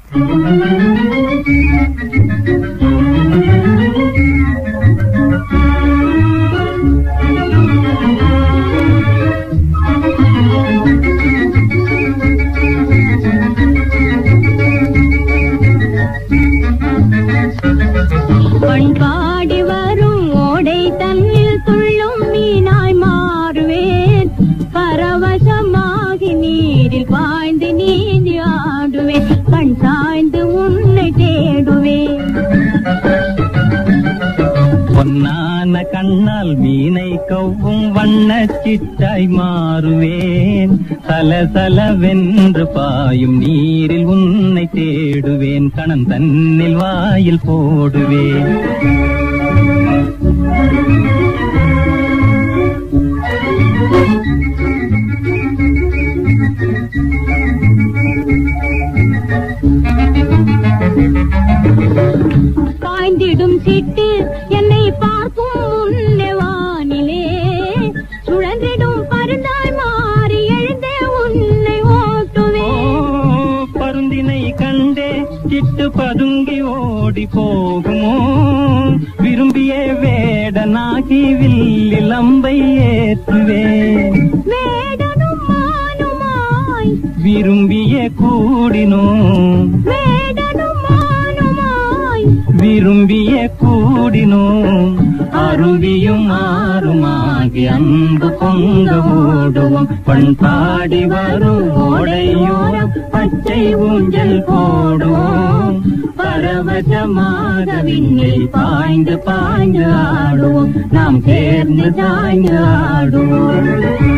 பண்பாடி வரும் ஓடை தன்னில் துள்ளும் மீனாய் மாறுவேன் பரவசமாகி நீரில் பாய்ந்து நீந்தி ஆடுவேன் கண் சாய்ந்து உன்னை தேடுவேன் பொன்னான கண்ணால் மீனை கவ்வும் வண்ண சிட்டாய் மாறுவேன் சலசலவென்று பாயும் நீரில் உன்னை தேடுவேன் கணம் தன்னில் வாயில் போடுவேன் பாய்ந்திடும் சிட்டு என்னை பார்க்கும் முன்னே வானிலே சுழன்றிடும் பருந்தாய் மாறி எழுந்தே உன்னை ஓ ஓட்டுவேன் பருந்தினை கண்டே சிட்டு பதுங்கி ஓடி போகுமோ விரும்பிய வேடனாகி வில்லில் அம்பை ஏற்றுவேன் வேடனும் மானுமாய் விரும்பிய கூடினோம் வேடனும் மானுமாய் விரும்பிய கூடினோம் அருவியும் ஆறுமாகி அன்பு பொங்க ஓடுவோம் பண்பாடி வரும் ஓடையோரம் பச்சை ஊஞ்சல் போடுவோம் பரவசமாக விண்ணில் பாய்ந்து பாய்ந்து ஆடுவோம் நாம் சேர்ந்து சாய்ந்து ஆடுவோம்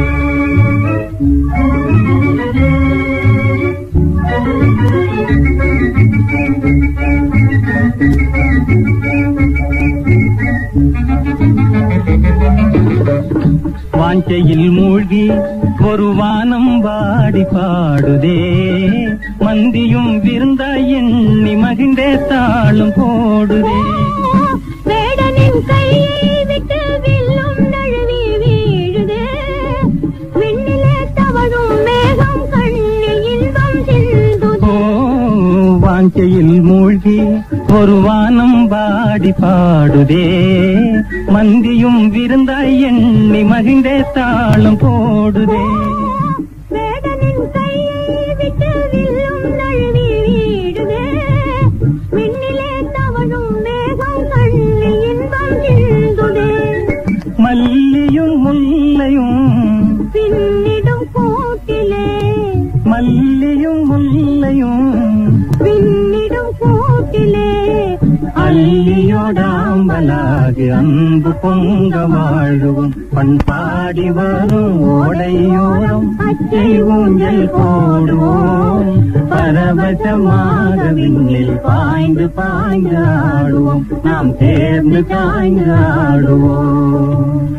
வாஞ்சையில் மூழ்கி ஒரு வானம் வாடி பாடுதே மந்தியும் விருந்தாய் எண்ணி மகிழ்ந்தே தாளும் போடுதே வேடனின் கையை விட்டு வில்லும் நழுவி வீழுதே விண்ணிலே தவழும் மேகம் கண்ணில் இன்பம் சிந்துதே ஓ வாஞ்சையில் மூழ்கி ஒரு வானம் வாடி பாடுதே மந்தியும் விருந்தாய் எண்ணி மகிழ்ந்தே தாளம் போடுதே வேடனின் கையை விட்டு வில்லும் நழுவி வீழுதே விண்ணிலே தவழும் மேகம் கண்ணில் இன்பம் சிந்துதே மல்லியும் முல்லையும் பின்னிடும் கூட்டிலே மல்லியும் முல்லையும் விண்ணிடும் கூட்டிலே அள்ளியோடாம்பலாகி அன்பு பொங்க வாழுவோம் பண்பாடி வரும் ஓடையோரம் பச்சை ஊஞ்சல் போடுவோம் பரவசமாக விண்ணில் பாய்ந்து பாய்ந்து ஆடுவோம் நாம் சேர்ந்து சாய்ந்து ஆடுவோம்